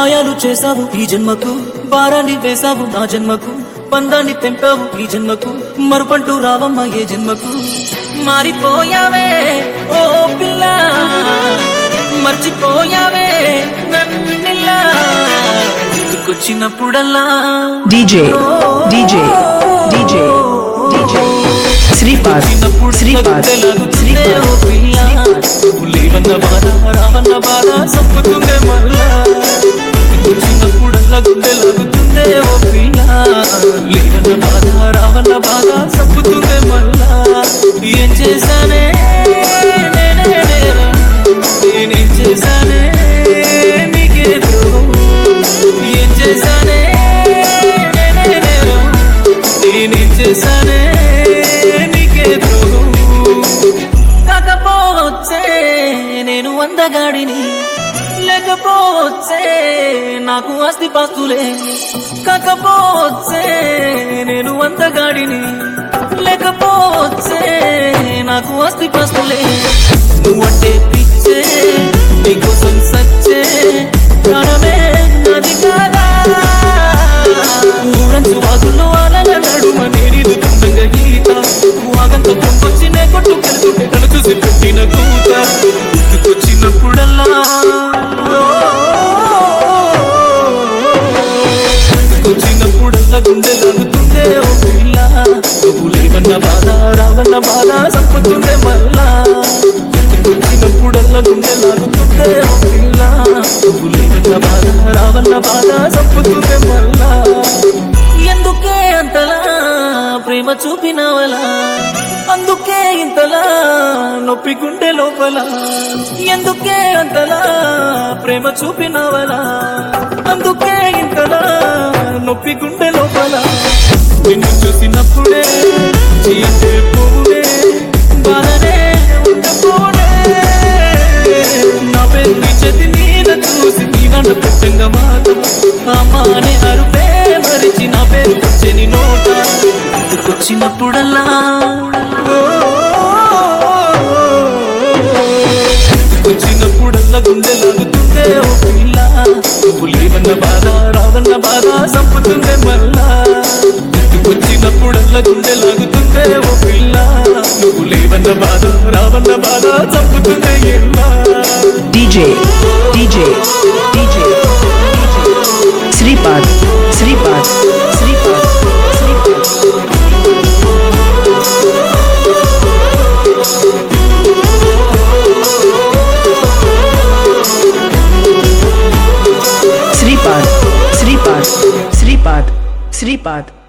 గాయాలు చేశావు ఈ జన్మకు భారాన్ని వేశావు నా జన్మకు బంధాన్ని తెంపావు ఈ జన్మకు మరుపంటూ రావమ్మ ఏ జన్మకు మారిపోయావే ఓ పిల్ల మర్చిపోయావే నన్నిలా గుర్తుకొచ్చినప్పుడల్లా DJ, DJ, DJ, DJ. Sripad, Sripad, Sripad. లేవన్న బాధ రావన్న బాధ సంపుతుందే మళ్ళా చిన్నప్పుడల్లా గుండె లాగుతుందే ఓ పిల్ల లేవన్న బాధ రావన్న బాధ సంపుతుందే మళ్ళా ఏం చేశానే నేనే నేరం. నేనేం చేశానే నీకే ద్రోహం ఏం చేశానే నేనే నేరం. నేనేం చేశానే నీకే ద్రోహం కాకపోవచ్చే నేను అందగాడిని లేకపోవచ్చే నాకు ఆస్తి పాస్తులే కాకపోవచ్చే నేను అందగాడిని లేకపోవచ్చే నాకు ఆస్తి పాస్తులే నువ్వంటే పిచ్చే నీకోసం సచ్చే ప్రాణమే నాది కాదా ఊరంచు వాగుల్లో అలల నడుమ నేనిది తుండంగా గీత వాగంత పొంగొచ్చి నే కొట్టు కెలుతుంటే తను చూసి పెట్టిన కూత గుర్తుకొచ్చినప్పుడల్లా గుర్తుకొచ్చినప్పుడల్లా గుండె లాగుతుందే ఓ పిల్ల నువ్వు లేవన్న బాధ రావన్న బాధ సంపుతుందే మళ్ళా గుర్తుకొచ్చినప్పుడల్లా గుండె లాగుతుందే ఓ పిల్ల నువ్వు లేవన్న బాధ రావన్న బాధ సంపుతుందే మళ్ళా ఎందుకే అంతలా ప్రేమ చూపినవలా అందుకే ఇంతలా నొప్పి గుండె లోపల ఎందుకే అంతలా ప్రేమ చూపినవలా అందుకే ఇంతలా నొప్పి గుండె లోపల నిన్ను చూసినప్పుడే చెయ్యంటే పువ్వుడే బాధనే ఉండపోనే నా పేరు నీ చేతి మీద చూసి నీ నన్ను పుట్టంగా మాట అమ్మానే అరుపే మరిచి నా పేరు వచ్చని నోట వచ్చినప్పుడల్లా వచ్చినప్పుడల్లా గుండె లాగుతుందే ఓ పిల్ల నువ్వు లేవన్న బాధ రావన్న బాధ సంపుతుందే మళ్ళా వచ్చినప్పుడల్లా గుండె లాగుతుందే ఓ పిల్ల నువ్వు లేవన్న బాధ రావన్న బాధ చంపుతుందే ఎల్లా DJ, DJ, DJ, Sripad, Sripad, Sripad, Sripad. Sripad, Sripad, Sripad, Sripad.